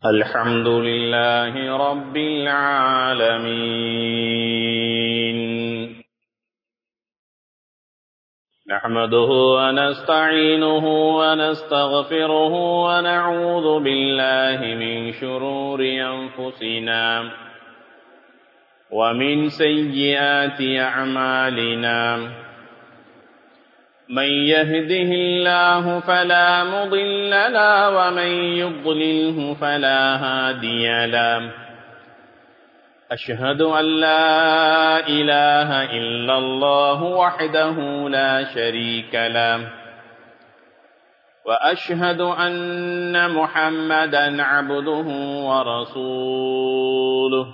الحمد لله رب العالمين نحمده ونستعينه ونستغفره ونعوذ بالله من شرور أنفسنا ومن سيئات أعمالنا من يهده الله فلا مضل له ومن يضلله فلا هادي له أشهد أن لا إله إلا الله وحده لا شريك له وأشهد أن محمدا عبده ورسوله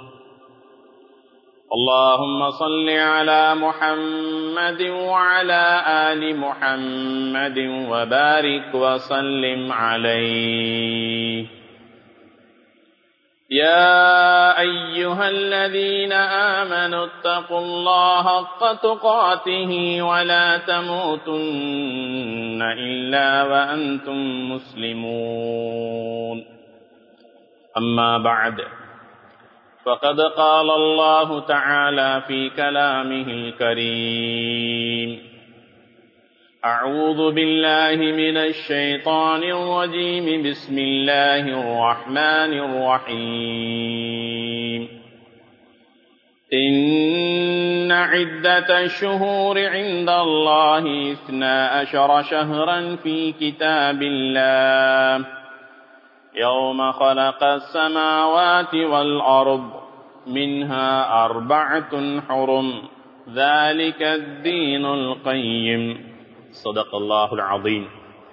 اللهم صل على محمد وعلى آل محمد وبارك وسلم عليه يا أيها الذين آمنوا اتقوا الله حق تقاته ولا تموتن إلا وأنتم مسلمون أما بعد فقد قال الله تعالى في كلامه الكريم أعوذ بالله من الشيطان الرجيم بسم الله الرحمن الرحيم إن عدة الشهور عند الله اثنا أشر شهرا في كتاب الله يوم خلق السماوات والأرض منها أربعة حرم ذلك الدين القيم صدق الله العظيم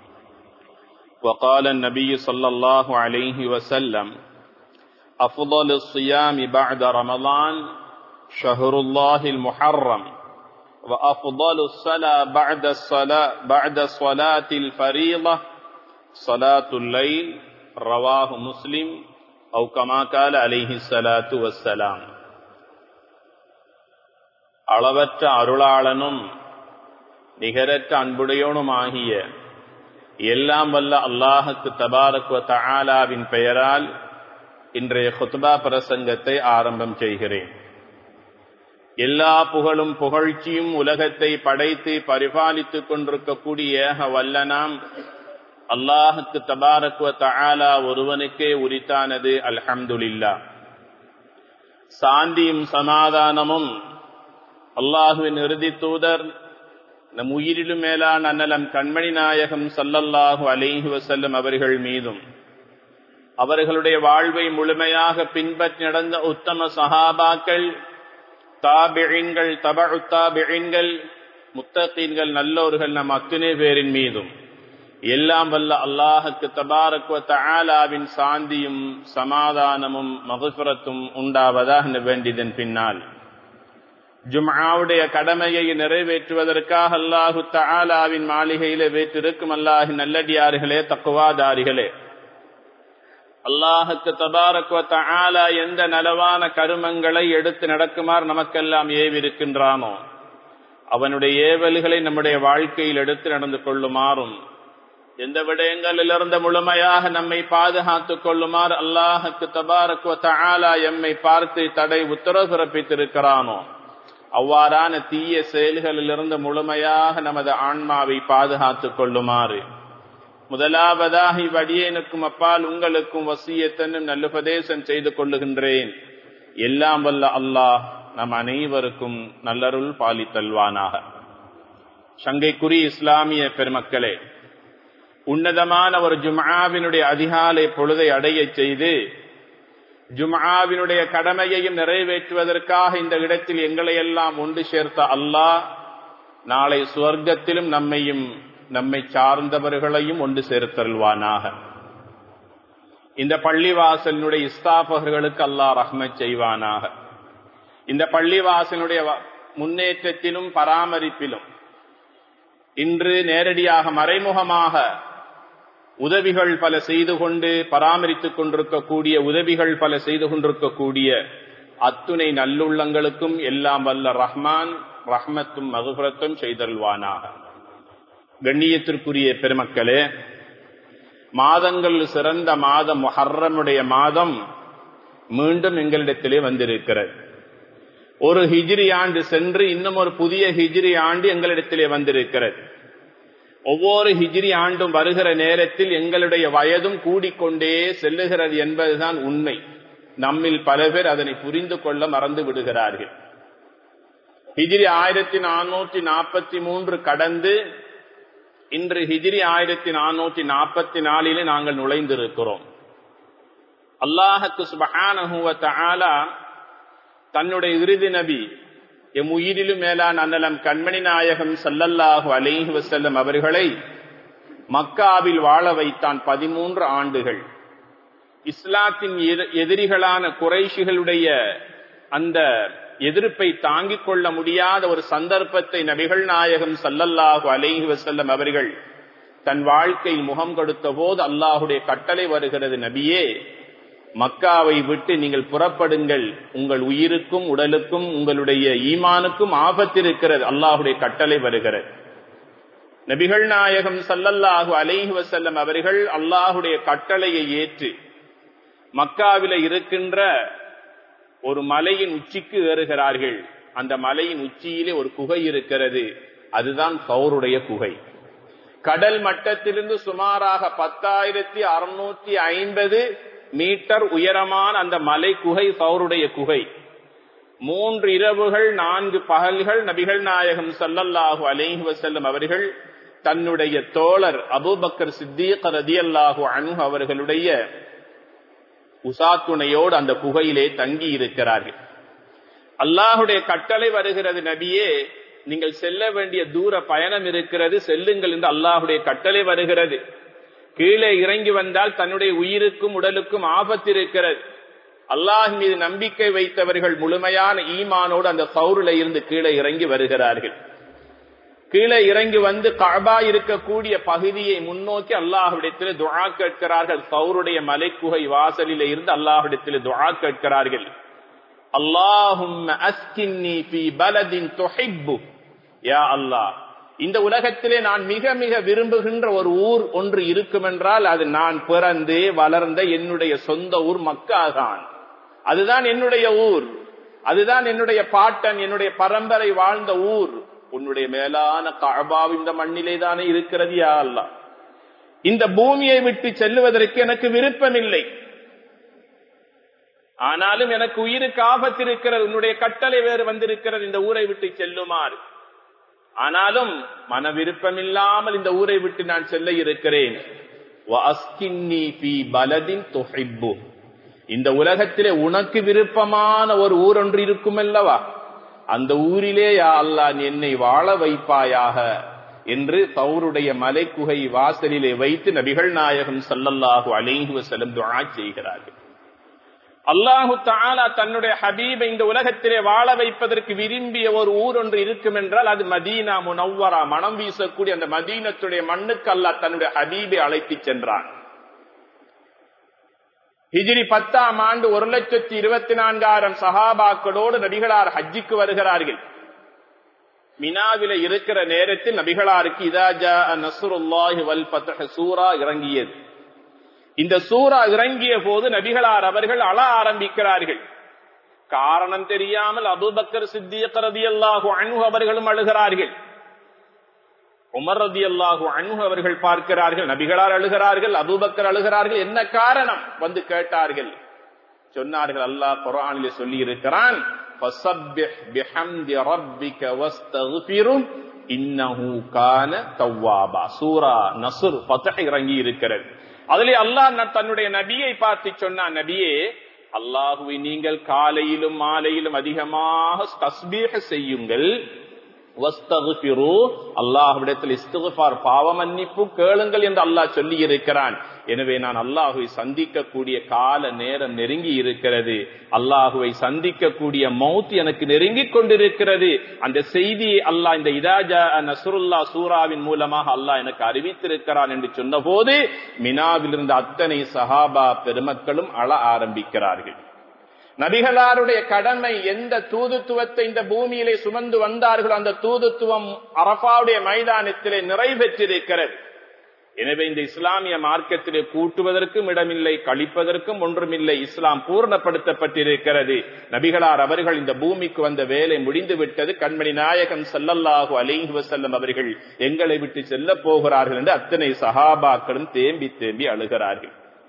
وقال النبي صلى الله عليه وسلم أفضل الصيام بعد رمضان شهر الله المحرم وأفضل الصلاة بعد الصلاة بعد صلاة الفريضة صلاة الليل رواه مسلم أو كما قال عليه الصلاة والسلام அளவற்ற அருளாளனும் நிகரற்ற அன்புடையோனுமாகிய எல்லாம் வல்ல அல்லாஹுக்கு தபாரக்வ தஆலாவின் பெயரால் இன்றைய குத்பா பிரசங்கத்தை ஆரம்பம் செய்கிறேன் எல்லா புகழும் புகழ்ச்சியும் உலகத்தை படைத்து பரிபாலித்துக் கொண்டிருக்கக்கூடிய வல்லனாம் அல்லாஹுக்கு தபாரக்வ தஆலா ஒருவனுக்கே உரித்தானது அல்ஹம்துலில்லா சாந்தியும் சமாதானமும் அல்லாஹுவின் இறுதி தூதர் நம் உயிரிலும் மேலான அன்னலம் கண்மணி நாயகம் சல்லல்லாஹு அலைஹி வசல்லம் அவர்கள் மீதும் அவர்களுடைய வாழ்வை முழுமையாக பின்பற்றி நடந்த உத்தம சஹாபாக்கள் தாபிழின்கள் தபு தாபிழின்கள் முத்தகீன்கள் நல்லோர்கள் நம் அத்துணை பேரின் மீதும் எல்லாம் வல்ல அல்லாஹுக்கு தபாரக்வ தஆலாவின் சாந்தியும் சமாதானமும் மகுசுரத்தும் உண்டாவதாக வேண்டியதன் பின்னால் ஜும்ஆவுடைய கடமையை நிறைவேற்றுவதற்காக அல்லாஹு தஆலாவின் மாளிகையிலே வேற்றிருக்கும் அல்லாஹின் நல்லடியார்களே தக்குவாதாரிகளே அல்லாஹுக்கு தபாரக்வ தஆலா எந்த நலவான கருமங்களை எடுத்து நடக்குமாறு நமக்கெல்லாம் ஏவிருக்கின்றானோ அவனுடைய ஏவல்களை நம்முடைய வாழ்க்கையில் எடுத்து நடந்து கொள்ளுமாறும் எந்த விடயங்களிலிருந்து முழுமையாக நம்மை பாதுகாத்துக் கொள்ளுமாறு அல்லாஹுக்கு தபாரக்வ தஆலா எம்மை பார்த்து தடை உத்தரவு பிறப்பித்திருக்கிறானோ அவ்வாறான தீய செயல்களிலிருந்து முழுமையாக நமது ஆன்மாவை பாதுகாத்துக் கொள்ளுமாறு முதலாவதாக இவ்வடியேனுக்கும் அப்பால் உங்களுக்கும் வசியத்தனும் நல்லுபதேசம் செய்து கொள்ளுகின்றேன் எல்லாம் வல்ல அல்லாஹ் நம் அனைவருக்கும் நல்லருள் பாலித்தல்வானாக சங்கைக்குரிய இஸ்லாமிய பெருமக்களே உன்னதமான ஒரு ஜும்ஆவினுடைய அதிகாலை பொழுதை அடைய செய்து ஜும்ஆவினுடைய கடமையையும் நிறைவேற்றுவதற்காக இந்த இடத்தில் எங்களை எல்லாம் ஒன்று சேர்த்த அல்லாஹ் நாளை சுவர்க்கத்திலும் நம்மையும் நம்மை சார்ந்தவர்களையும் ஒன்று சேர்த்தல்வானாக இந்த பள்ளிவாசலினுடைய இஸ்தாபகர்களுக்கு அல்லாஹ் ரஹ்மத் செய்வானாக இந்த பள்ளிவாசலுடைய முன்னேற்றத்திலும் பராமரிப்பிலும் இன்று நேரடியாக மறைமுகமாக உதவிகள் பல செய்து கொண்டு பராமரித்துக் கொண்டிருக்கக்கூடிய உதவிகள் பல செய்து கொண்டிருக்கக்கூடிய அத்துணை நல்லுள்ளங்களுக்கும் எல்லாம் வல்ல ரஹ்மான் ரஹ்மத்தும் மகுபுரத்தும் செய்தல்வானாக கண்ணியத்திற்குரிய பெருமக்களே மாதங்கள் சிறந்த மாதம் முஹர்ரமுடைய மாதம் மீண்டும் எங்களிடத்திலே வந்திருக்கிறது ஒரு ஹிஜ்ரி ஆண்டு சென்று இன்னும் ஒரு புதிய ஹிஜ்ரி ஆண்டு எங்களிடத்திலே வந்திருக்கிறது ஒவ்வொரு ஹிஜ்ரி ஆண்டும் வருகிற நேரத்தில் எங்களுடைய வயதும் கூடிக்கொண்டே செல்லுகிறது என்பதுதான் உண்மை நம்மில் பல பேர் அதனை புரிந்து கொள்ள மறந்து விடுகிறார்கள் ஹிஜ்ரி ஆயிரத்தி நானூற்றி நாற்பத்தி மூன்று கடந்து இன்று ஹிஜ்ரி ஆயிரத்தி நானூற்றி நாற்பத்தி நாலிலே நாங்கள் நுழைந்திருக்கிறோம் அல்லாஹுக்கு சுபஹானஹுவ தன்னுடைய இறுதி நபி எம் உயிரிலும் மேலான அன்னலம் கண்மணி நாயகம் சல்லல்லாஹு அலைஹி வசல்லம் அவர்களை மக்காவில் வாழ வைத்தான் பதிமூன்று ஆண்டுகள் இஸ்லாத்தின் எதிரிகளான குறைஷிகளுடைய அந்த எதிர்ப்பை தாங்கிக் கொள்ள முடியாத ஒரு சந்தர்ப்பத்தை நபிகள் நாயகம் சல்லல்லாஹு அலைஹி வசல்லம் அவர்கள் தன் வாழ்க்கை முகம் கொடுத்த போது அல்லாஹுடைய கட்டளை வருகிறது நபியே மக்காவை விட்டு நீங்கள் புறப்படுங்கள் உங்கள் உயிருக்கும் உடலுக்கும் உங்களுடைய ஈமானுக்கும் ஆபத்திருக்கிறது அல்லாஹுடைய கட்டளை வருகிறது நபிகள் நாயகம் சல்லல்லாஹு அலைஹி வசல்லம் அவர்கள் அல்லாஹுடைய கட்டளையை ஏற்று மக்காவில இருக்கின்ற ஒரு மலையின் உச்சிக்கு ஏறுகிறார்கள் அந்த மலையின் உச்சியிலே ஒரு குகை இருக்கிறது அதுதான் கௌருடைய குகை கடல் மட்டத்திலிருந்து சுமாராக பத்தாயிரத்தி அறுநூத்தி ஐம்பது மீட்டர் உயரமான அந்த மலை குகை சௌருடைய குகை மூன்று இரவுகள் நான்கு பகல்கள் நபிகள் நாயகம் சல்லல்லாஹு அலைஹி வசல்லம் அவர்கள் தன்னுடைய தோழர் அபுபக்கர் சித்தீக் ரதி அல்லாஹு அனு அவர்களுடைய உசாத்துணையோடு அந்த குகையிலே தங்கி இருக்கிறார்கள் அல்லாஹுடைய கட்டளை வருகிறது நபியே நீங்கள் செல்ல வேண்டிய தூர பயணம் இருக்கிறது செல்லுங்கள் என்று அல்லாஹுடைய கட்டளை வருகிறது கீழே இறங்கி வந்தால் தன்னுடைய உயிருக்கும் உடலுக்கும் ஆபத்து இருக்கிறது அல்லாஹ் மீது நம்பிக்கை வைத்தவர்கள் முழுமையான ஈமானோடு அந்த சௌருல இருந்து கீழே இறங்கி வருகிறார்கள் கீழே இறங்கி வந்து கபா இருக்கக்கூடிய பகுதியை முன்னோக்கி அல்லாஹ்விடத்தில் துஆ கேட்கிறார்கள் சௌருடைய மலைக்குகை வாசலில இருந்து அல்லாஹ்விடத்தில் துஆ கேட்கிறார்கள் அல்லாஹும் அஸ்கின்னி ஃபீ பலதின் துஹிப்பு யா அல்லாஹ் இந்த உலகத்திலே நான் மிக மிக விரும்புகின்ற ஒரு ஊர் ஒன்று இருக்குமென்றால் அது நான் பிறந்து வளர்ந்த என்னுடைய சொந்த ஊர் மக்காதான் அதுதான் என்னுடைய ஊர் அதுதான் என்னுடைய பாட்டன் என்னுடைய பரம்பரை வாழ்ந்த ஊர் உன்னுடைய மேலான கழபாவ் இந்த மண்ணிலே தானே இருக்கிறது யா அல்லா இந்த பூமியை விட்டு செல்லுவதற்கு எனக்கு விருப்பமில்லை ஆனாலும் எனக்கு உயிருக்கு ஆபத்து இருக்கிறது உன்னுடைய கட்டளை வேறு வந்திருக்கிறது இந்த ஊரை விட்டு செல்லுமாறு ஆனாலும் மன விருப்பமில்லாமல் இந்த ஊரை விட்டு நான் செல்ல இருக்கிறேன் இந்த உலகத்திலே உனக்கு விருப்பமான ஒரு ஊர் ஒன்று இருக்கும் அல்லவா அந்த ஊரிலே யா அல்லா என்னை வாழ வைப்பாயாக என்று சௌருடைய மலைக்குகை வாசலிலே வைத்து நபிகள் நாயகம் சல்லல்லாஹு அலைஹி வஸல்லம் துஆ செய்கிறார்கள் அல்லாஹு தாலா தன்னுடைய ஹபீபை இந்த உலகத்திலே வாழ வைப்பதற்கு விரும்பிய ஒரு ஊர் ஒன்று இருக்கும் என்றால் அது மதீனா முனவ்வரா மனம் வீசக்கூடிய அந்த மதீனத்துடைய மண்ணுக்கு அல்லாஹ் தன்னுடைய ஹபீபை அழைத்து சென்றான் ஹிஜிரி பத்தாம் ஆண்டு ஒரு லட்சத்தி இருபத்தி நான்காயிரம் சஹாபாக்களோடு நபிகளார் ஹஜ்ஜிக்கு வருகிறார்கள் மினாவில இருக்கிற நேரத்தில் நபிகளாருக்கு இதாஜா நசுருல்லாஹி வல் பத்தஹ சூரா இறங்கியது இந்த சூரா இறங்கிய போது நபிகளார் அவர்கள் அழ ஆரம்பிக்கிறார்கள் காரணம் தெரியாமல் அபுபக்கர் சித்தியக் ரதி அல்லாஹு அனு அவர்களும் அழுகிறார்கள் உமர் ரதி அல்லாஹு அனு அவர்கள் பார்க்கிறார்கள் நபிகளார் அழுகிறார்கள் அபுபக்கர் அழுகிறார்கள் என்ன காரணம் வந்து கேட்டார்கள் சொன்னார்கள் அல்லாஹ் குரானிலே சொல்லி இருக்கிறான் இறங்கி இருக்கிறது அதிலே அல்லாஹ் தன்னுடைய நபியை பார்த்து சொன்னான் நபியே அல்லாஹுவை நீங்கள் காலையிலும் மாலையிலும் அதிகமாக தஸ்பீக செய்யுங்கள் அல்லாஹ்விடத்தில் இஸ்திஃபார் பாவ மன்னிப்பு கேளுங்கள் என்று அல்லாஹ் சொல்லி இருக்கிறான் எனவே நான் அல்லாஹுவை சந்திக்கக்கூடிய கால நேரம் நெருங்கி இருக்கிறது அல்லாஹுவை சந்திக்கக்கூடிய மௌத் எனக்கு நெருங்கிக் கொண்டிருக்கிறது அந்த செய்தியை அல்லாஹ் இந்த இதாஜா நசுருல்லா சூராவின் மூலமாக அல்லாஹ் எனக்கு அறிவித்திருக்கிறான் என்று சொன்ன போது மினாவில் இருந்த அத்தனை சஹாபா பெருமக்களும் அழ ஆரம்பிக்கிறார்கள் நபிகளாருடைய கடமை எந்த தூதுத்துவத்தை இந்த பூமியிலே சுமந்து வந்தார்களோ அந்த தூதுத்துவம் அரபாவுடைய மைதானத்திலே நிறைவேற்றிருக்கிறது எனவே இந்த இஸ்லாமிய மார்க்கத்திலே கூட்டுவதற்கும் இடமில்லை கழிப்பதற்கும் ஒன்றுமில்லை இஸ்லாம் பூர்ணப்படுத்தப்பட்டிருக்கிறது நபிகளார் அவர்கள் இந்த பூமிக்கு வந்த வேலை முடிந்து விட்டது கண்மணி நாயகம் சல்லல்லாஹு அலைஹி வசல்லம் அவர்கள் எங்களை விட்டு செல்ல போகிறார்கள் என்று அத்தனை சஹாபாக்களும் தேம்பி தேம்பி அழுகிறார்கள்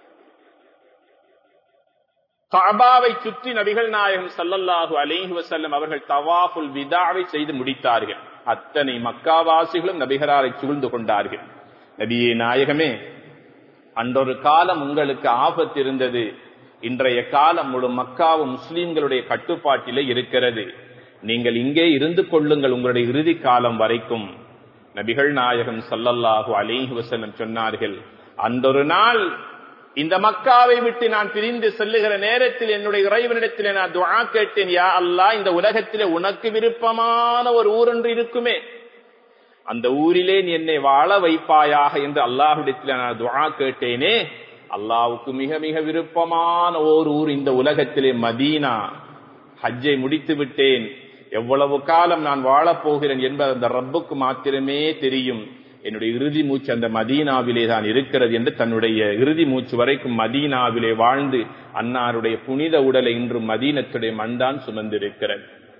காபாவை சுற்றி நபிகள் நாயகம் சல்லல்லாஹு அலைஹி வசல்லம் அவர்கள் தவாஃபுல் விதாவை செய்து முடித்தார்கள் அத்தனை மக்காவாசிகளும் நபிகளாரை சூழ்ந்து கொண்டார்கள் நபியே நாயகமே அன்றொரு காலம் உங்களுக்கு ஆபத்து இருந்தது இன்றைய காலம் முழு மக்காவும் முஸ்லிம்களுடைய கட்டுப்பாட்டிலே இருக்கிறது நீங்கள் இங்கே இருந்து கொள்ளுங்கள் உங்களுடைய இறுதி காலம் வரைக்கும் நபிகள் நாயகம் சல்லல்லாஹு அலிஹி வசல்லம் சொன்னார்கள் அன்றொரு நாள் இந்த மக்காவை விட்டு நான் பிரிந்து செல்லுகிற நேரத்தில் என்னுடைய இறைவனிடத்தில் நான் துவா கேட்டேன் யா அல்லா இந்த உலகத்திலே உனக்கு விருப்பமான ஒரு ஊரொன்று இருக்குமே அந்த ஊரிலே நீ என்னை வாழ வைப்பாயாக என்று அல்லாஹ்விடத்தில் நான் துவா கேட்டேனே அல்லாவுக்கு மிக மிக விருப்பமான ஓர் ஊர் இந்த உலகத்திலே மதீனா ஹஜ்ஜை முடித்து விட்டேன் எவ்வளவு காலம் நான் வாழப் போகிறேன் என்பது அந்த ரப்புக்கு மாத்திரமே தெரியும் என்னுடைய இறுதி மூச்சு அந்த மதீனாவிலே தான் இருக்கிறது என்று தன்னுடைய இறுதி மூச்சு வரைக்கும் மதீனாவிலே வாழ்ந்து அன்னாருடைய புனித உடலை இன்று மதீனத்துடைய மண்தான் சுமந்திருக்கிறது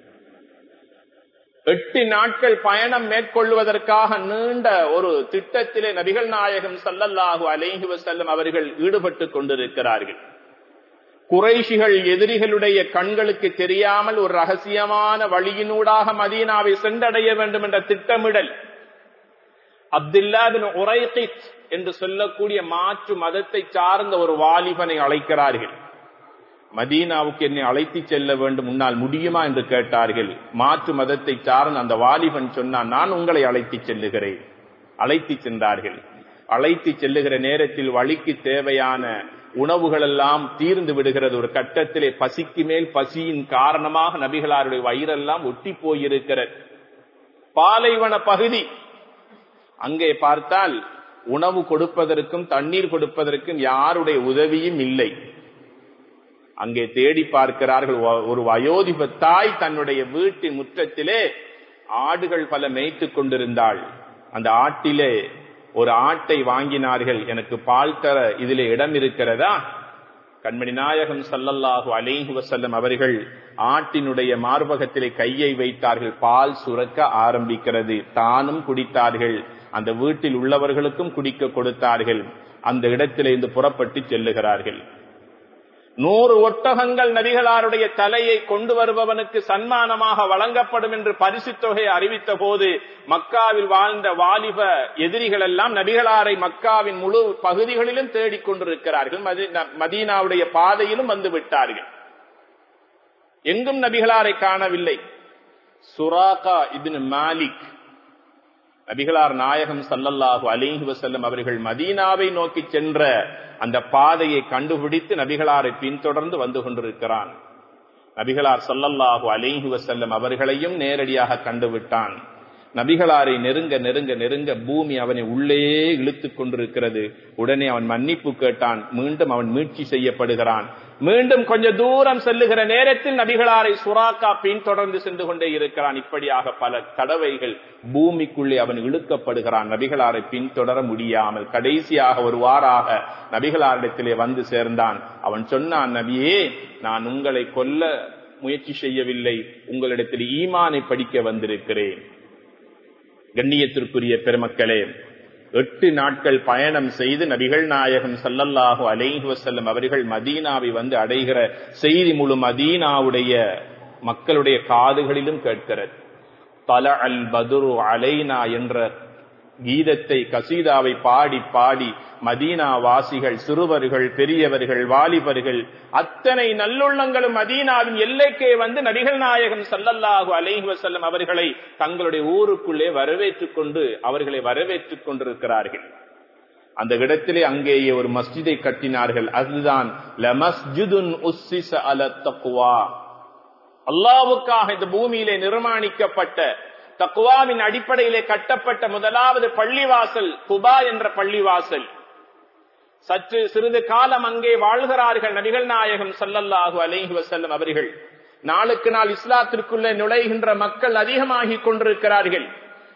எட்டு நாட்கள் பயணம் மேற்கொள்வதற்காக நீண்ட ஒரு திட்டத்திலே நபிகள் நாயகம் சல்லல்லாஹு அலைஹி வசல்லம் அவர்கள் ஈடுபட்டுக் கொண்டிருக்கிறார்கள் குறைஷிகள் எதிரிகளுடைய கண்களுக்கு தெரியாமல் ஒரு ரகசியமான வழியினூடாக மதீனாவை சென்றடைய வேண்டும் என்ற திட்டமிடல் அப்துல்லாபின் உரைகித் என்று சொல்லக்கூடிய மாற்று மதத்தை சார்ந்த ஒரு வாலிபனை அழைக்கிறார்கள் மதீனாவுக்கு என்னை அழைத்து செல்ல வேண்டும் உன்னால் முடியுமா என்று கேட்டார்கள் மாற்று மதத்தை சார்ந்த அந்த வாலிபன் சொன்னான் நான் உங்களை அழைத்து செல்லுகிறேன் அழைத்து சென்றார்கள் அழைத்து செல்லுகிற நேரத்தில் வழிக்கு தேவையான உணவுகள் எல்லாம் தீர்ந்து விடுகிறது ஒரு கட்டத்திலே பசிக்கு மேல் பசியின் காரணமாக நபிகளாருடைய வயிறெல்லாம் ஒட்டி போயிருக்கிறது பாலைவன பகுதி அங்கே பார்த்தால் உணவு கொடுப்பதற்கும் தண்ணீர் கொடுப்பதற்கும் யாருடைய உதவியும் இல்லை அங்கே தேடி பார்க்கிறார்கள் ஒரு வயோதிப தாய் தன்னுடைய வீட்டின் முற்றத்திலே ஆடுகள் பல மேய்த்துக் கொண்டிருந்தாள் அந்த ஆட்டிலே ஒரு ஆட்டை வாங்கினார்கள் எனக்கு பால் தர இதிலே இடம் இருக்கிறதா கண்மணி நாயகம் சல்லல்லாஹு அலைஹி வசல்லம் அவர்கள் ஆட்டினுடைய மார்பகத்திலே கையை வைத்தார்கள் பால் சுரக்க ஆரம்பிக்கிறது தானும் குடித்தார்கள் அந்த வீட்டில் உள்ளவர்களுக்கும் குடிக்க கொடுத்தார்கள் அந்த இடத்திலே இருந்து புறப்பட்டு செல்லுகிறார்கள் நூறு ஒட்டகங்கள் நபிகளாருடைய தலையை கொண்டு வருபவனுக்கு சன்மானமாக வழங்கப்படும் என்று பரிசு தொகையை அறிவித்த போது மக்காவில் வாழ்ந்த வாலிப எதிரிகள் எல்லாம் நபிகளாரை மக்காவின் முழு பகுதிகளிலும் தேடிக் கொண்டிருக்கிறார்கள் மதீனாவுடைய பாதையிலும் வந்து விட்டார்கள் எங்கும் நபிகளாரை காணவில்லை சுராகா இபின் மாலிக் நபிகளார் நாயகம் சல்லல்லாஹு அலிஹி வசல்லம் அவர்கள் மதீனாவை நோக்கி சென்ற அந்த பாதையை கண்டுபிடித்து நபிகளாரை பின்தொடர்ந்து வந்து கொண்டிருக்கிறான் நபிகளார் சல்லல்லாஹு அலிஹி வசல்லம் அவர்களையும் நேரடியாக கண்டுவிட்டான் நபிகளாரை நெருங்க நெருங்க நெருங்க பூமி அவனை உள்ளே இழுத்துக் கொண்டிருக்கிறது உடனே அவன் மன்னிப்பு கேட்டான் மீண்டும் அவன் மீட்சி செய்யப்படுகிறான் மீண்டும் கொஞ்ச தூரம் செல்லுகிற நேரத்தில் நபிகளாரை சுறாக்கா பின்தொடர்ந்து சென்று கொண்டே இருக்கிறான் இப்படியாக பல தடவைகள் பூமிக்குள்ளே அவன் இழுக்கப்படுகிறான் நபிகளாரை பின்தொடர முடியாமல் கடைசியாக ஒரு வாராக நபிகளாரிடத்திலே வந்து சேர்ந்தான் அவன் சொன்னான் நபியே நான் உங்களை கொல்ல முயற்சி செய்யவில்லை உங்களிடத்தில் ஈமானை படிக்க வந்திருக்கிறேன் கண்ணியத்திற்குரிய பெருமக்களே எட்டு நாட்கள் பயணம் செய்து நபிகள் நாயகம் சல்லல்லாஹு அலைஹி வசல்லம் அவர்கள் மதீனாவை வந்து அடைகிற செய்தி முழு மதீனாவுடைய மக்களுடைய காதுகளிலும் கேட்கிறது தல அல் பதுரு அலைனா என்ற கீதத்தை கசீதாவை பாடி பாடி மதீனா வாசிகள் சிறுவர்கள் பெரியவர்கள் வாலிபர்கள் அத்தனை நல்லுள்ளங்களும் மதீனாவின் எல்லைக்கே வந்து நபிகள் நாயகம் சல்லல்லாஹு அலைஹி வசல்லம் அவர்களை தங்களுடைய ஊருக்குள்ளே வரவேற்றுக் கொண்டு அவர்களை வரவேற்றுக் கொண்டிருக்கிறார்கள் அந்த இடத்திலே அங்கேயே ஒரு மஸ்ஜிதை கட்டினார்கள் அதுதான் அல்லாவுக்காக இந்த பூமியிலே நிர்மாணிக்கப்பட்ட தக்குவாவின் அடிப்படையிலே கட்டப்பட்ட முதலாவது பள்ளிவாசல் குபா என்ற பள்ளிவாசல் சற்று சிறிது காலம் அங்கே வாழ்கிறார்கள் நபிகள் நாயகம் சல்லல்லாஹு அலைஹி வசல்லம் அவர்கள் நாளுக்கு நாள் இஸ்லாத்திற்குள்ளே நுழைகின்ற மக்கள் அதிகமாகிக் கொண்டிருக்கிறார்கள்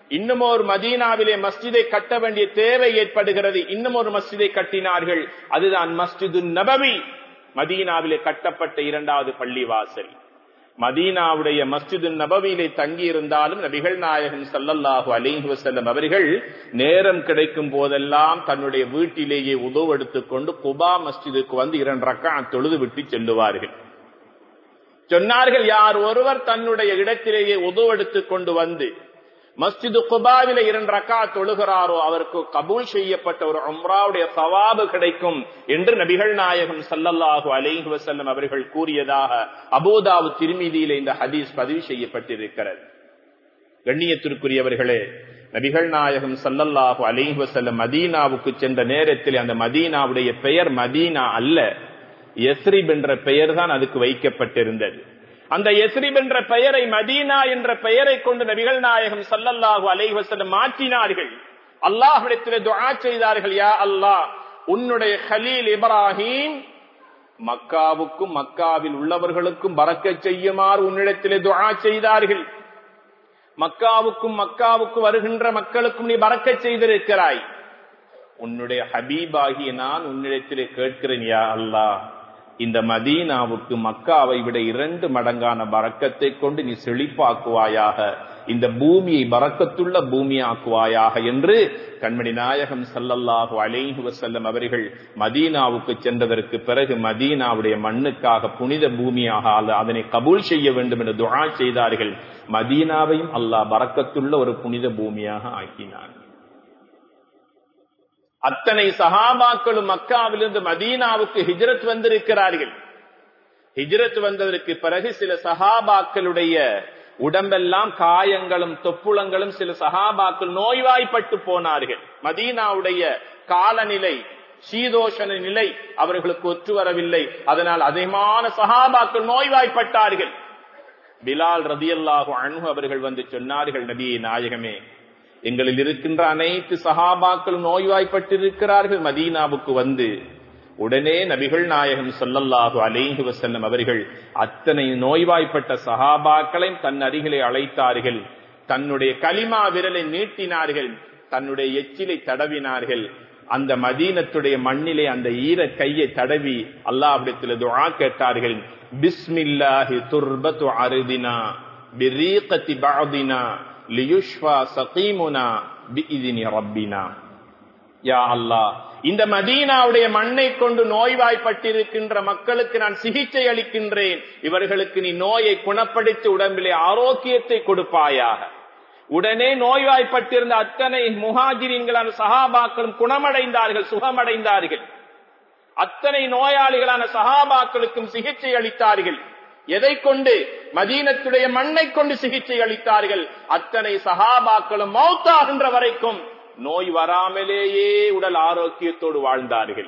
இன்னும் ஒரு மதீனாவிலே மஸ்ஜிதை கட்ட வேண்டிய தேவை ஏற்படுகிறது இன்னும் ஒரு மஸ்ஜிதை கட்டினார்கள் அதுதான் மஸ்ஜிது நபவி மதீனாவிலே கட்டப்பட்ட இரண்டாவது பள்ளிவாசல் மதீனாவுடைய மஸ்ஜிது நபவியிலே தங்கி இருந்தாலும் நபிகள் நாயகம் சல்லல்லாஹு அலிஹி வசல்லம் அவர்கள் நேரம் கிடைக்கும் போதெல்லாம் தன்னுடைய வீட்டிலேயே உதவெடுத்துக் கொண்டு குபா மஸ்ஜிதுக்கு வந்து இரண்டு ரக்கா தொழுது விட்டு செல்லுவார்கள் சொன்னார்கள் யார் ஒருவர் தன்னுடைய இடத்திலேயே உதவெடுத்துக் கொண்டு வந்து மஸ்ஜிது குபாவில இரண்டு ரக்கா தொழுகிறாரோ அவருக்கு கபூல் செய்யப்பட்ட ஒரு உம்ராவுடைய சவாபு கிடைக்கும் என்று நபிகள் நாயகம் சல்லல்லாஹு அலைஹி வசல்லம் அவர்கள் கூறியதாக அபோதாவு திருமீதியில இந்த ஹதீஸ் பதிவு செய்யப்பட்டிருக்கிறது கண்ணியத்திற்குரியவர்களே நபிகள் நாயகம் சல்லல்லாஹு அலைஹி வசல்லம் மதீனாவுக்கு சென்ற நேரத்தில் அந்த மதீனாவுடைய பெயர் மதீனா அல்ல எஸ்ரிப் என்ற பெயர் தான் அதுக்கு வைக்கப்பட்டிருந்தது அந்த எஸ்ரிப் என்ற பெயரை மதீனா என்ற பெயரை கொண்டு நபிகள் நாயகம் சல்லல்லாஹு அலைஹி வஸல்லம் மாற்றினார்கள் அல்லாஹ்விடத்தில் துஆ செய்தார்கள் யா அல்லாஹ் உன்னுடைய கலீல் இப்ராஹிம் மக்காவுக்கும் மக்காவில் உள்ளவர்களுக்கும் பறக்கச் செய்யுமாறு உன்னிடத்திலே துஆ செய்தார்கள் மக்காவுக்கும் மக்காவுக்கு வருகின்ற மக்களுக்கும் நீ பறக்கச் செய்திருக்கிறாய் உன்னுடைய ஹபீபாகிய நான் உன்னிடத்திலே கேட்கிறேன் யா அல்லாஹ் இந்த மதீனாவுக்கு மக்காவை விட இரண்டு மடங்கான பறக்கத்தை கொண்டு நீ செழிப்பாக்குவாயாக இந்த பூமியை பறக்கத்துள்ள பூமியாக்குவாயாக என்று கண்மணி நாயகம் சல்லல்லாஹு அலைஹி வசல்லம் அவர்கள் மதீனாவுக்கு சென்றதற்கு பிறகு மதீனாவுடைய மண்ணுக்காக புனித பூமியாக அதனை கபூல் செய்ய வேண்டும் என்று துஆ செய்தார்கள் மதீனாவையும் அல்லாஹ் பறக்கத்துள்ள ஒரு புனித பூமியாக ஆக்கினான் அத்தனை சஹாபாக்களும் மக்காவிலிருந்து மதீனாவுக்கு ஹிஜ்ரத் வந்திருக்கிறார்கள் ஹிஜ்ரத் வந்ததற்கு பிறகு சில சஹாபாக்களுடைய உடம்பெல்லாம் காயங்களும் தொப்புளங்களும் சில சஹாபாக்கள் நோய்வாய்ப்பட்டு போனார்கள் மதீனாவுடைய காலநிலை சீதோஷண நிலை அவர்களுக்கு ஒற்று வரவில்லை அதனால் அதிகமான சஹாபாக்கள் நோய்வாய்ப்பட்டார்கள் பிலால் ரதியல்லாஹு அன்பு அவர்கள் வந்து சொன்னார்கள் நபியை நாயகமே எங்களில் இருக்கின்ற அனைத்து சஹாபாக்களும் நோய்வாய்ப்பட்டிருக்கிறார்கள் மதீனாவுக்கு வந்து உடனே நபிகள் நாயகம் சொல்லல்லாஹு அலேஹி வசல்லம் அவர்கள் அத்தனை நோய்வாய்ப்பட்ட சஹாபாக்களையும் தன் அருகிலே அழைத்தார்கள் தன்னுடைய களிமா விரலை நீட்டினார்கள் தன்னுடைய எச்சிலை தடவினார்கள் அந்த மதீனத்துடைய மண்ணிலே அந்த ஈர கையை தடவி அல்லாஹ்விடத்தில் துஆ கேட்டார்கள் பிஸ்மில்லாஹி துர்பத்து அருதினா பிரீகத்தி பஅதினா லியுஷ்வா சகீமுனா பிஇذن ரப்பினா யா அல்லாஹ் இந்த மதீனாவுடைய மண்ணை கொண்டு நோய்வாய்ப்பட்டிருக்கின்ற மக்களுக்கு நான் சிகிச்சை அளிக்கின்றேன் இவர்களுக்கு நீ நோயை குணப்படுத்தி உடம்பிலே ஆரோக்கியத்தை கொடுப்பாயாக உடனே நோய்வாய்ப்பட்டிருந்த அத்தனை முஹாஜிரின்களான சஹாபாக்களும் குணமடைந்தார்கள் சுகமடைந்தார்கள் அத்தனை நோயாளிகளான சஹாபாக்களுக்கும் சிகிச்சை அளித்தார்கள் எதை கொண்டு மதீனத்துடைய மண்ணை கொண்டு சிகிச்சை அளித்தார்கள் அத்தனை சஹாபாக்களும் மௌத்தாகின்ற வரைக்கும் நோய் வராமலேயே உடல் ஆரோக்கியத்தோடு வாழ்ந்தார்கள்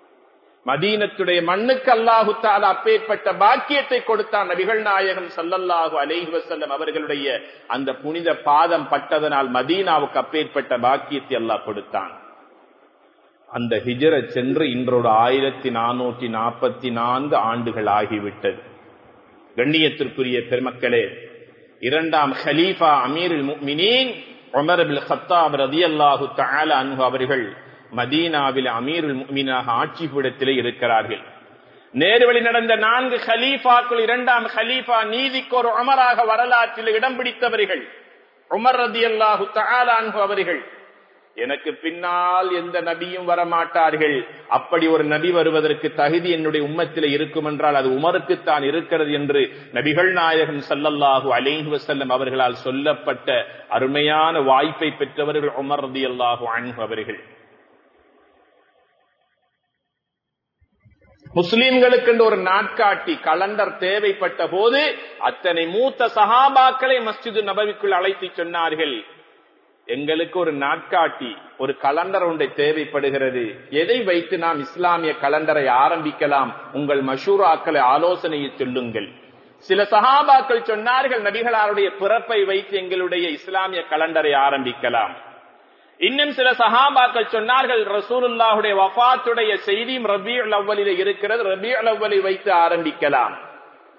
மதீனத்துடைய மண்ணுக்கு அல்லாஹு தாலா அப்பேற்பட்ட பாக்கியத்தை கொடுத்தான் நபிகள் நாயகம் சல்லல்லாஹு அலைஹி வசல்லம் அவர்களுடைய அந்த புனித பாதம் பட்டதனால் மதீனாவுக்கு அப்பேற்பட்ட பாக்கியத்தை அல்லாஹ் கொடுத்தான் அந்த ஹிஜர சென்று இன்றோடு ஆயிரத்தி நானூற்றி நாற்பத்தி நான்கு ஆண்டுகள் ஆகிவிட்டது கண்ணியத்திற்குரிய பெருமக்களே இரண்டாம் ஹலீஃபா அமீருல் முக்மினீன் உமர் பில் ஹத்தாப் ரதியல்லாஹு தஆலா அன்ஹு அவர்கள் மதீனாவில் அமீருல் முக்மினாக ஆட்சி பீடத்திலே இருக்கிறார்கள் நேர்வழி நடந்த நான்கு ஹலீஃபாக்கள் இரண்டாம் ஹலீஃபா நீதிக்கு ஒரு உமராக வரலாற்றில் இடம் பிடித்தவர்கள் உமர் ரதியல்லாஹு தஆலா அன்ஹு அவர்கள் எனக்கு பின்னால் எந்த நபியும் வரமாட்டார்கள் அப்படி ஒரு நபி வருவதற்கு தகுதி என்னுடைய உம்மத்தில் இருக்கும் என்றால் அது உமருக்குத்தான் இருக்கிறது என்று நபிகள் நாயகம் சல்லல்லாஹு அலைஹி வசல்லம் அவர்களால் சொல்லப்பட்ட அருமையான வாய்ப்பை பெற்றவர்கள் உமர் ரதி அல்லாஹு அன்ஹு அவர்கள் முஸ்லிம்களுக்கு ஒரு நாட்காட்டி கலண்டர் தேவைப்பட்ட போது அத்தனை மூத்த சஹாபாக்களை மஸ்ஜிது நபவிக்குள் அழைத்து சொன்னார்கள் எங்களுக்கு ஒரு நாட்காட்டி ஒரு கலண்டர் ஒன்றை தேவைப்படுகிறது எதை வைத்து நாம் இஸ்லாமிய கலண்டரை ஆரம்பிக்கலாம் உங்கள் மஷூராக்களை ஆலோசனையை சொல்லுங்கள் சில சஹாபாக்கள் சொன்னார்கள் நபிகளாருடைய பிறப்பை வைத்து எங்களுடைய இஸ்லாமிய கலண்டரை ஆரம்பிக்கலாம் இன்னும் சில சஹாபாக்கள் சொன்னார்கள் ரசூலுல்லாஹுடைய வஃபாத்துடைய செய்தியும் ரபியுல் அவ்வலில் இருக்கிறது ரபியுல் அவ்வலை வைத்து ஆரம்பிக்கலாம்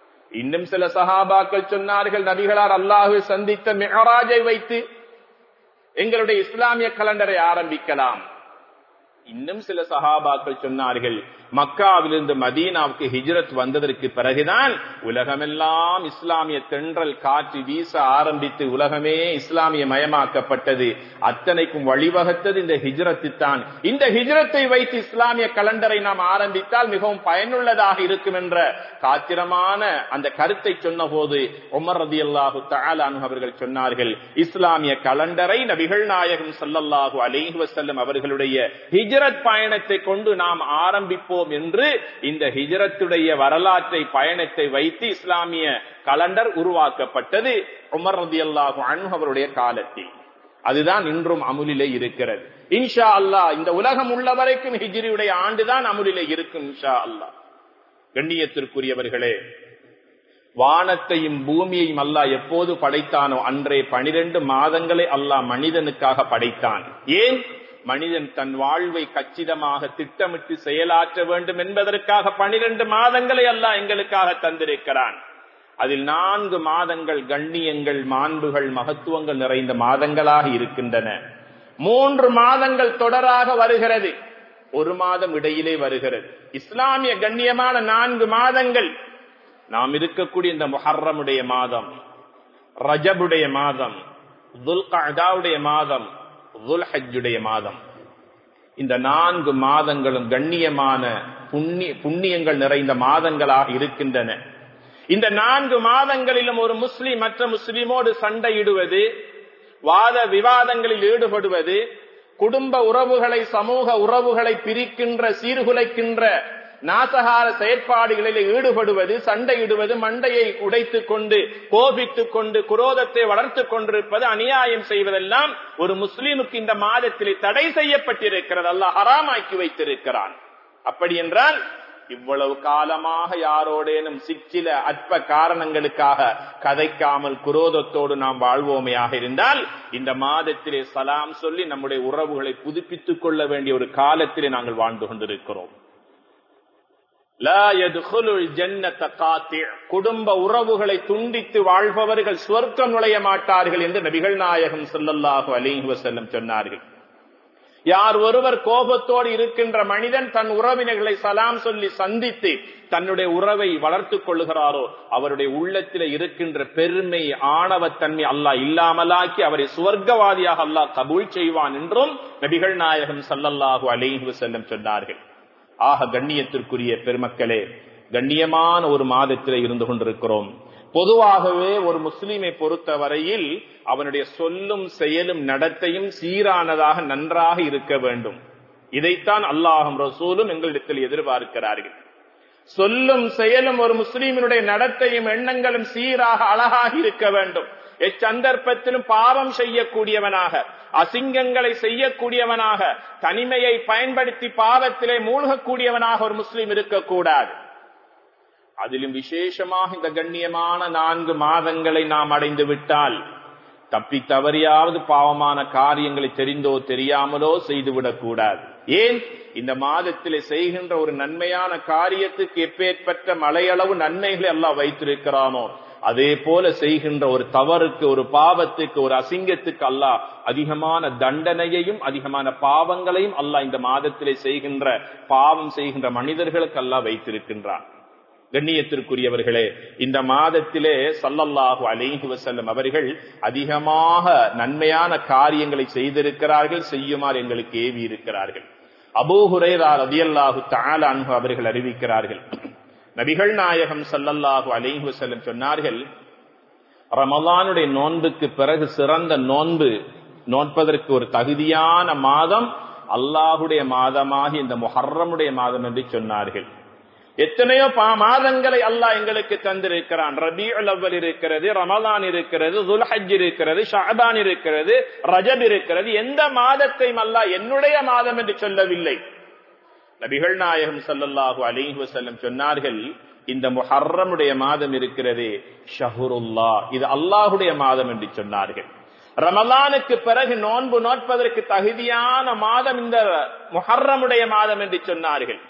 இன்னும் சில சஹாபாக்கள் சொன்னார்கள் நபிகளார் அல்லாஹு சந்தித்த மெஹராஜை வைத்து எங்களுடைய இஸ்லாமிய கலண்டரை ஆரம்பிக்கலாம் இன்னும் சில சஹாபாக்கள் சொன்னார்கள் மக்காவிலிருந்து மதீனாவுக்கு ஹிஜ்ரத் வந்ததற்கு பிறகுதான் உலகமெல்லாம் இஸ்லாமிய தென்றல் காற்று வீச ஆரம்பித்து உலகமே இஸ்லாமிய மயமாக்கப்பட்டது அத்தனைக்கும் வழிவகுத்தது இந்த ஹிஜ்ரத்து தான் இந்த ஹிஜ்ரத்தை வைத்து இஸ்லாமிய கலண்டரை நாம் ஆரம்பித்தால் மிகவும் பயனுள்ளதாக இருக்கும் என்ற காத்திரமான அந்த கருத்தை சொன்ன போது உமர் ரதி அல்லாஹு தலானு அவர்கள் சொன்னார்கள் இஸ்லாமிய கலண்டரை நபிகள் நாயகம் சல்லல்லாஹு அலைஹி வசல்லம் அவர்களுடைய ஹிஜ்ரத் பயணத்தை கொண்டு நாம் ஆரம்பிப்போம் என்று இந்த ஹிஜ்ரத்துடைய வரலாற்றை பயணத்தை வைத்து இஸ்லாமிய கலண்டர் உருவாக்கப்பட்டது உமர் ரதி அல்லாஹு அன்ஹு அவருடைய காலத்தில் அதுதான் இன்றும் அமுலிலே இருக்கிறது இன்ஷா அல்லாஹ் இந்த உலகம் உள்ள வரைக்கும் ஹிஜ்ரியுடைய ஆண்டுதான் அமுலிலே இருக்கும் இன்ஷா அல்லாஹ் கண்ணியத்திற்குரியவர்களே வானத்தையும் பூமியையும் அல்லாஹ் எப்போது படைத்தானோ அன்றே பனிரெண்டு மாதங்களை அல்லாஹ் மனிதனுக்காக படைத்தான் ஏன் மனிதன் தன் வாழ்வை கச்சிதமாக திட்டமிட்டு செயலாற்ற வேண்டும் என்பதற்காக பனிரெண்டு மாதங்களை அல்லாஹ் எங்களுக்காக தந்திருக்கிறான் அதில் நான்கு மாதங்கள் கண்ணியங்கள் மாண்புகள் மகத்துவங்கள் நிறைந்த மாதங்களாக இருக்கின்றன மூன்று மாதங்கள் தொடராக வருகிறது ஒரு மாதம் இடையிலே வருகிறது இஸ்லாமிய கண்ணியமான நான்கு மாதங்கள் நாம் இருக்கக்கூடிய இந்த முஹர்ரமுடைய மாதம் ரஜபுடைய மாதம் துல்காவுடைய மாதம் துல்ஹஜ்ஜுடைய மாதம் இந்த நான்கு மாதங்களும் கண்ணியமான புண்ணிய புண்ணியங்கள் நிறைந்த மாதங்களாக இருக்கின்றன இந்த நான்கு மாதங்களிலும் ஒரு முஸ்லிம் மற்ற முஸ்லிமோடு சண்டையிடுவது வாத விவாதங்களில் ஈடுபடுவது குடும்ப உறவுகளை சமூக உறவுகளை பிரிக்கின்ற சீர்குலைக்கின்ற நாசகார செயற்பாடுகளில் ஈடுபடுவது சண்டையிடுவது மண்டையை உடைத்துக் கொண்டு கோபித்துக் கொண்டு குரோதத்தை வளர்த்துக் கொண்டிருப்பது அநியாயம் செய்வதெல்லாம் ஒரு முஸ்லீமுக்கு இந்த மாதத்திலே தடை செய்யப்பட்டிருக்கிறது அல்ல ஹராமாக்கி வைத்திருக்கிறான் அப்படி என்றால் இவ்வளவு காலமாக யாரோடேனும் சிற்சில அற்ப காரணங்களுக்காக கதைக்காமல் குரோதத்தோடு நாம் வாழ்வோமையாக இருந்தால் இந்த மாதத்திலே சலாம் சொல்லி நம்முடைய உறவுகளை புதுப்பித்துக் கொள்ள வேண்டிய ஒரு காலத்திலே நாங்கள் வாழ்ந்து கொண்டிருக்கிறோம் குடும்ப உறவுகளை துண்டித்து வாழ்பவர்கள் சுவர்க்கம் நுழைய மாட்டார்கள் என்று நபிகள் நாயகம் சொல்லல்லாஹு அலிஹி வசல்லம் சொன்னார்கள் யார் ஒருவர் கோபத்தோடு இருக்கின்ற மனிதன் தன் உறவினர்களை சலாம் சொல்லி சந்தித்து தன்னுடைய உறவை வளர்த்துக் கொள்ளுகிறாரோ அவருடைய உள்ளத்தில் இருக்கின்ற பெருமை ஆணவத்தன்மை அல்லாஹ் இல்லாமலாக்கி அவரை சுவர்க்கவாதியாக அல்லாஹ் கபூல் செய்வான் என்றும் நபிகள் நாயகம் சல்லல்லாஹு அலிஹி வசல்லம் சொன்னார்கள் ஆக கண்ணியத்திற்குரிய பெருமக்களே கண்ணியமான ஒரு மாதத்திலே இருந்து கொண்டிருக்கிறோம் பொதுவாகவே ஒரு முஸ்லீமை பொறுத்த வரையில் அவனுடைய சொல்லும் செயலும் நடத்தையும் சீரானதாக நன்றாக இருக்க வேண்டும் இதைத்தான் அல்லாஹும் ரசூலும் எங்களிடத்தில் எதிர்பார்க்கிறார்கள் சொல்லும் செயலும் ஒரு முஸ்லீமினுடைய நடத்தையும் எண்ணங்களும் சீராக அழகாக இருக்க வேண்டும் எச்சந்தர்ப்பத்திலும் பாவம் செய்யக்கூடியவனாக அசிங்கங்களை செய்யக்கூடியவனாக தனிமையை பயன்படுத்தி பாவத்திலே மூழ்கக்கூடியவனாக ஒரு முஸ்லீம் இருக்கக்கூடாது அதிலும் விசேஷமாக இந்த கண்ணியமான நான்கு மாதங்களை நாம் அடைந்து விட்டால் தப்பி தவறியாவது பாவமான காரியங்களை தெரிந்தோ தெரியாமலோ செய்துவிடக் கூடாது ஏன் இந்த மாதத்திலே செய்கின்ற ஒரு நன்மையான காரியத்துக்கு எப்பேற்பட்ட மலையளவு நன்மைகளை எல்லாம் வைத்திருக்கிறானோ அதே போல செய்கின்ற ஒரு தவறுக்கு ஒரு பாவத்துக்கு ஒரு அசிங்கத்துக்கு அல்லாஹ் அதிகமான தண்டனையையும் அதிகமான பாவங்களையும் அல்லாஹ் இந்த மாதத்திலே செய்கின்ற பாவம் செய்கின்ற மனிதர்களுக்கு அல்லாஹ் வைத்திருக்கின்றான் கண்ணியத்திற்குரியவர்களே இந்த மாதத்திலே சல்லல்லாஹு அலைஹி வசல்லம் அவர்கள் அதிகமாக நன்மையான காரியங்களை செய்திருக்கிறார்கள் செய்யுமாறு எங்களுக்கு ஏவி இருக்கிறார்கள் அபூஹுரேரா ரதியல்லாஹு தாலா அன்பு அவர்கள் அறிவிக்கிறார்கள் நபிகள் நாயகம் சல்லல்லாஹு அலைஹி வசல்லம் சொன்னார்கள் ரமலானுடைய நோன்புக்கு பிறகு சிறந்த நோன்பு நோன்பதற்கு ஒரு தகுதியான மாதம் அல்லாஹுடைய மாதமாகி இந்த முஹர்ரமுடைய மாதம் என்று சொன்னார்கள் எத்தனையோ மாதங்களை அல்லாஹ் எங்களுக்கு தந்திருக்கிறான் ரபி அவ்வல் இருக்கிறது ரமலான் இருக்கிறது துல்ஹஜ் இருக்கிறது ஷாபான் இருக்கிறது ரஜப் இருக்கிறது எந்த மாதத்தையும் அல்லாஹ் என்னுடைய மாதம் என்று சொல்லவில்லை நபிகள் நாயகம் சல்லல்லாஹு அலிஹி வசல்லம் சொன்னார்கள் இந்த முஹர்ரமுடைய மாதம் இருக்கிறதே ஷஹுருல்லா இது அல்லாஹுடைய மாதம் என்று சொன்னார்கள் ரமலானுக்கு பிறகு நோன்பு நோட்பதற்கு தகுதியான மாதம் இந்த முஹர்ரமுடைய மாதம் என்று சொன்னார்கள்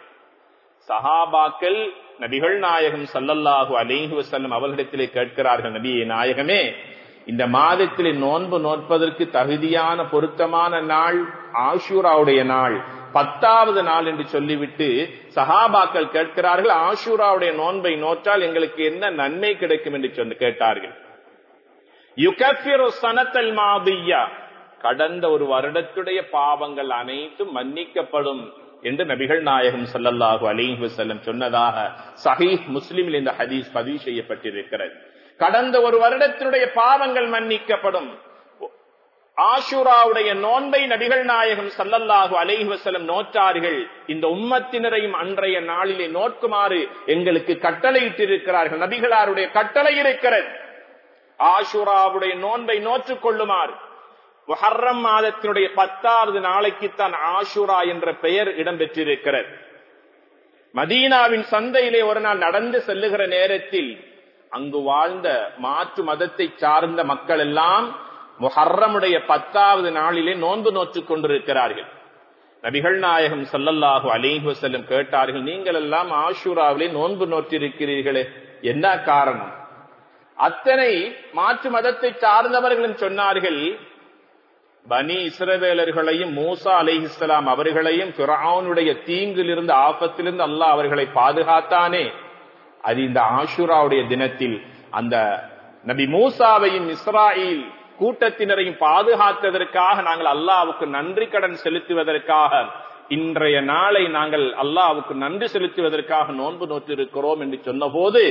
சஹாபாக்கள் நபிகள் நாயகம் சல்லல்லாஹு அலிஹி வசல்லம் அவர்களிடத்திலே கேட்கிறார்கள் நபியே நாயகமே இந்த மாதத்திலே நோன்பு நோற்பதற்கு தகுதியான பொருத்தமான நாள் ஆஷூராவுடைய நாள் பத்தாவது நாள் என்று சொல்லிவிட்டு சஹாபாக்கள் கேட்கிறார்கள் ஆஷூராவுடைய நோன்பை நோற்றால் எங்களுக்கு என்ன நன்மை கிடைக்கும் என்று சொல்லி கேட்டார்கள் யுகஃபிரு சனத்தல் மாதியா கடந்த ஒரு வருடத்துடைய பாவங்கள் அனைத்தும் மன்னிக்கப்படும் என்று நபிகள் நாயகம் ஸல்லல்லாஹு அலைஹி வஸல்லம் சொன்னதாக சஹீஹ் முஸ்லிமில் இந்த ஹதீஸ் பதிவு செய்யப்பட்டிருக்கிறது கடந்த ஒரு வருடத்தினுடைய பாவங்கள் மன்னிக்கப்படும் ஆஷுராவுடைய நோன்பை நபிகள் நாயகம் ஸல்லல்லாஹு அலைஹி வஸல்லம் நோற்றார்கள் இந்த உம்மத்தினரையும் அன்றைய நாளிலே நோக்குமாறு எங்களுக்கு கட்டளையிட்டிருக்கிறார்கள் நபிகளாருடைய கட்டளை இருக்கிறது ஆஷுராவுடைய நோன்பை நோற்றுக் கொள்ளுமாறு முஹர்ரம் மாதத்தினுடைய பத்தாவது நாளைக்குத்தான் ஆஷுரா என்ற பெயர் இடம்பெற்றிருக்கிறது மதீனாவின் சந்தையிலே ஒரு நாள் நடந்து செல்லுகிற நேரத்தில் அங்கு வாழ்ந்த மாற்று மதத்தை சார்ந்த மக்கள் எல்லாம் முஹர்ரமுடைய பத்தாவது நாளிலே நோன்பு நோற்றுக் கொண்டிருக்கிறார்கள் நபிகள் நாயகம் ஸல்லல்லாஹு அலைஹி வஸல்லம் கேட்டார்கள் நீங்கள் எல்லாம் ஆஷூராவிலே நோன்பு நோற்றிருக்கிறீர்களே என்ன காரணம் அத்தனை மாற்று மதத்தை சார்ந்தவர்களும் சொன்னார்கள் பனி இஸ்ரவேலர்களையும் மூசா அலைஹிஸ்ஸலாம் அவர்களையும் ஃபிரௌனுடைய தீங்கிலிருந்து ஆபத்திலிருந்து அல்லாஹ் அவர்களை பாதுகாத்தானே அது இந்த ஆஷுராவுடைய தினத்தில் அந்த நபி மூசாவையும் இஸ்ராயில் கூட்டத்தினரையும் பாதுகாத்ததற்காக நாங்கள் அல்லாவுக்கு நன்றி கடன் செலுத்துவதற்காக இன்றைய நாளை நாங்கள் அல்லாவுக்கு நன்றி செலுத்துவதற்காக நோன்பு நோற்றிருக்கிறோம் என்று சொன்னபோது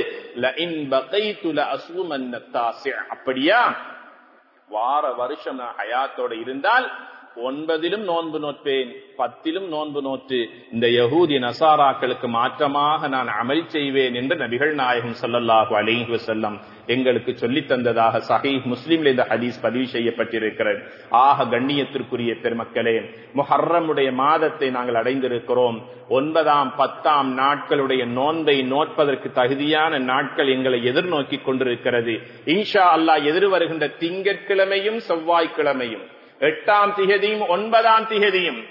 அப்படியா வார வருஷம் நான் ஹயாத்தோட இருந்தால் ஒன்பதிலும் நோன்பு நோட்பேன் பத்திலும் நோன்பு நோற்று இந்த யகூதி நசாராக்களுக்கு மாற்றமாக நான் அமல் செய்வேன் என்று நபிகள் நாயகம் ஸல்லல்லாஹு அலைஹி வஸல்லம் எங்களுக்கு சொல்லி தந்ததாக சஹீஹ் முஸ்லிம்ல இந்த ஹதீஸ் பதிவு செய்யப்பட்டிருக்கிறது ஆக கண்ணியத்திற்குரிய பெருமக்களே முஹர்ரமுடைய மாதத்தை நாங்கள் அடைந்திருக்கிறோம் ஒன்பதாம் பத்தாம் நாட்களுடைய நோன்பை நோட்பதற்கு தகுதியான நாட்கள் எங்களை எதிர்நோக்கி கொண்டிருக்கிறது இன்ஷா அல்லாஹ் எதிர் வருகின்ற திங்கட்கிழமையும் செவ்வாய்க்கிழமையும் எட்டாம் திகதியும் ஒன்பதாம் திகதியும்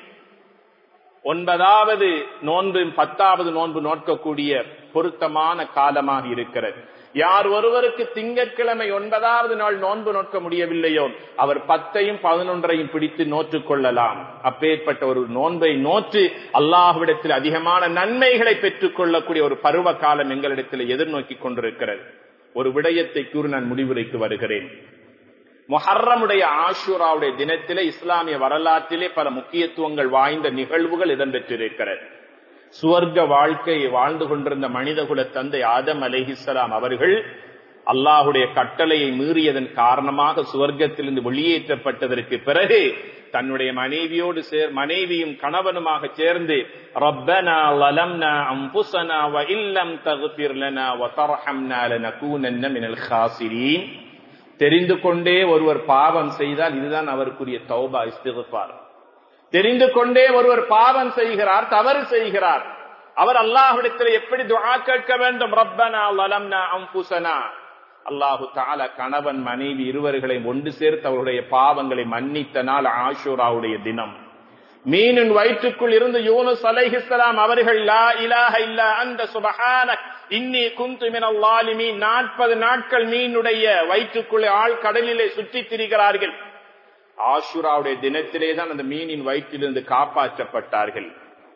ஒன்பதாவது நோன்பு பத்தாவது நோன்பு நோக்கக்கூடிய பொருத்தமான காலமாக இருக்கிறது யார் ஒருவருக்கு திங்கட்கிழமை ஒன்பதாவது நாள் நோன்பு நோக்க முடியவில்லையோ அவர் பத்தையும் பதினொன்றையும் பிடித்து நோற்றுக் கொள்ளலாம் அப்பேற்பட்ட ஒரு நோன்பை நோற்று அல்லாஹ்விடத்தில் அதிகமான நன்மைகளை பெற்றுக் கொள்ளக்கூடிய ஒரு பருவ காலம் எங்களிடத்தில் எதிர்நோக்கி கொண்டிருக்கிறது ஒரு விடயத்தை கூறி நான் முடிவுரைக்கு வருகிறேன் மொஹர்ரமுடைய ஆஷூராவுடைய தினத்திலே இஸ்லாமிய வரலாற்றிலே பல முக்கியத்துவங்கள் வாய்ந்த நிகழ்வுகள் இடம்பெற்றிருக்கிறது சுவர்க்க வாழ்க்கையை வாழ்ந்து கொண்டிருந்த மனிதகுல தந்தை ஆதம் அலிஹிஸ்லாம் அவர்கள் அல்லாஹுடைய கட்டளையை மீறியதன் காரணமாக சுவர்க்கத்திலிருந்து வெளியேற்றப்பட்டதற்கு பிறகு தன்னுடைய மனைவியோடு சேர் மனைவியும் கணவனுமாக சேர்ந்து ரப்பனா லலம்னா அம்புசனா வ இல்லம் தகுபிர் லனா வ தர்ஹம்னா லனகூனன்ன மினல் காசிரீன் தெரிந்து கொண்டே ஒருவர் பாவம் செய்தால் இதுதான் அவருக்குரிய தௌபா இஸ்திகுபார் தெரிந்து கொண்டே ஒருவர் பாவம் செய்கிறார் தவறு செய்கிறார் அவர் அல்லாஹ்விடத்தில் எப்படி துஆ கேட்க வேண்டும் ரப்பனா லலம்னா அம்புசனா அல்லாஹு தால கணவன் மனைவி இருவர்களை ஒன்று சேர்த்து அவருடைய பாவங்களை மன்னித்த நாள் ஆஷூராவுடைய தினம் மீனின் வயிற்றுக்குள் இருந்து யூனுஸ் அலைஹிஸ்ஸலாம் அவர்கள் லா இலாஹ இல்லா அந்த சுபஹானக் இன்னி குந்து மினல் லாலிமீன் நாற்பது நாட்கள் மீனுடைய வயிற்றுக்குள்ளே ஆள் கடலிலே சுற்றித் திரிகிறார்கள் ஆஷுராவுடைய தினத்திலே தான் அந்த மீனின் வயிற்றிலிருந்து காப்பாற்றப்பட்டார்கள்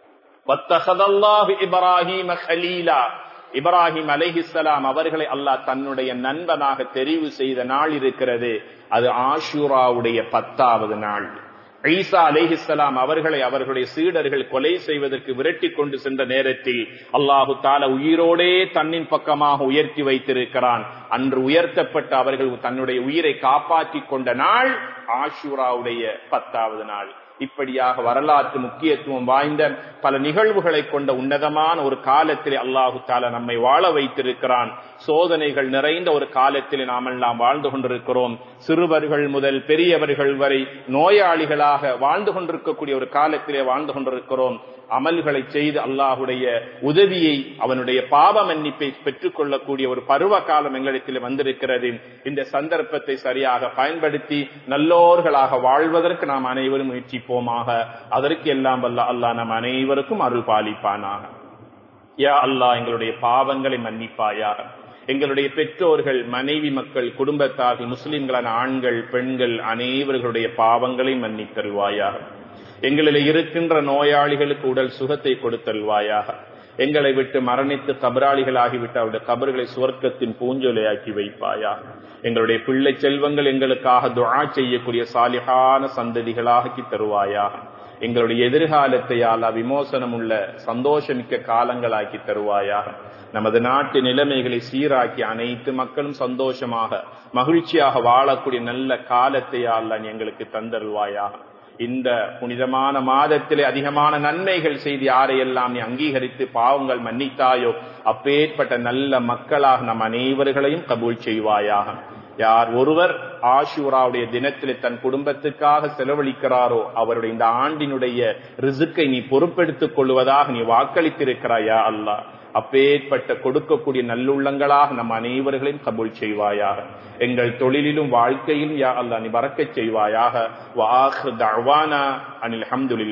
இப்ராஹிம் ஹலீலா இப்ராஹிம் அலைஹிஸ்ஸலாம் அவர்களை அல்லாஹ் தன்னுடைய நண்பனாக தெரிவு செய்த நாள் இருக்கிறது அது ஆஷூராவுடைய பத்தாவது நாள் ஈசா அலேஹிஸ்லாம் அவர்களை அவர்களுடைய சீடர்கள் கொலை செய்வதற்கு விரட்டி கொண்டு சென்ற நேரத்தில் அல்லாஹு தால உயிரோடே தன்னின் பக்கமாக உயர்த்தி வைத்திருக்கிறான் அன்று உயர்த்தப்பட்ட அவர்கள் தன்னுடைய உயிரை காப்பாற்றி கொண்ட நாள் ஆஷூராவுடைய பத்தாவது நாள் இப்படியாக வரலாற்று முக்கியத்துவம் வாய்ந்த பல நிகழ்வுகளை கொண்ட உன்னதமான ஒரு காலத்திலே அல்லாஹு தால நம்மை வாழ வைத்திருக்கிறான் சோதனைகள் நிறைந்த ஒரு காலத்திலே நாமெல்லாம் வாழ்ந்து கொண்டிருக்கிறோம் சிறுவர்கள் முதல் பெரியவர்கள் வரை நோயாளிகளாக வாழ்ந்து கொண்டிருக்கக்கூடிய ஒரு காலத்திலே வாழ்ந்து கொண்டிருக்கிறோம் அமல்களை செய்து அல்லாஹுடைய உதவியை அவனுடைய பாவ மன்னிப்பை பெற்றுக் கொள்ளக்கூடிய ஒரு பருவ காலம் எங்களிடத்தில் வந்திருக்கிறது இந்த சந்தர்ப்பத்தை சரியாக பயன்படுத்தி நல்லோர்களாக வாழ்வதற்கு நாம் அனைவரும் முயற்சிப்போமாக அதற்கு எல்லாம் வல்ல அல்லாஹ் நம் அனைவருக்கும் அருள் பாலிப்பானாக யா அல்லாஹ் எங்களுடைய பாவங்களை மன்னிப்பாயாக எங்களுடைய பெற்றோர்கள் மனைவி மக்கள் குடும்பத்தார்கள் முஸ்லிம்களான ஆண்கள் பெண்கள் அனைவர்களுடைய பாவங்களை மன்னித்தருவாயாக எங்களில் இருக்கின்ற நோயாளிகளுக்கு உடல் சுகத்தை கொடுத்தல்வாயாக எங்களை விட்டு மரணித்து கபராளிகளாகிவிட்டு அவருடைய கபர்களை சுவர்க்கத்தின் பூஞ்சொலையாக்கி வைப்பாயா எங்களுடைய பிள்ளை செல்வங்கள் எங்களுக்காக துஆ செய்யக்கூடிய சாலிகான சந்ததிகளாக்கி தருவாயாக எங்களுடைய எதிர்காலத்தை ஆலா விமோசனம் உள்ள சந்தோஷமிக்க காலங்களாக்கி தருவாயாக நமது நாட்டு நிலைமைகளை சீராக்கி அனைத்து மக்களும் சந்தோஷமாக மகிழ்ச்சியாக வாழக்கூடிய நல்ல காலத்தை ஆலா நீ எங்களுக்கு தந்தருவாயாக இந்த புனிதமான மாதத்திலே அதிகமான நன்மைகள் செய்து யாரையெல்லாம் நீ அங்கீகரித்து பாவங்கள் மன்னித்தாயோ அப்பேற்பட்ட நல்ல மக்களாக நம் அனைவர்களையும் கபூல் செய்வாயாக யார் ஒருவர் ஆஷூராவுடைய தினத்திலே தன் குடும்பத்துக்காக செலவழிக்கிறாரோ அவருடைய இந்த ஆண்டினுடைய ரிசுக்கை நீ பொறுப்பெடுத்துக் கொள்வதாக நீ வாக்களித்திருக்கிறாயா அல்லாஹ் அப்பேற்பட்ட கொடுக்கக்கூடிய நல்லுள்ளங்களாக நம் அனைவர்களையும் கபூல் செய்வாயாக எங்கள் தொழிலிலும் வாழ்க்கையிலும் யா அல்லா நீ வரக்கச் செய்வாயாக வாஹ் தவானா அனில் அஹமதுல்லா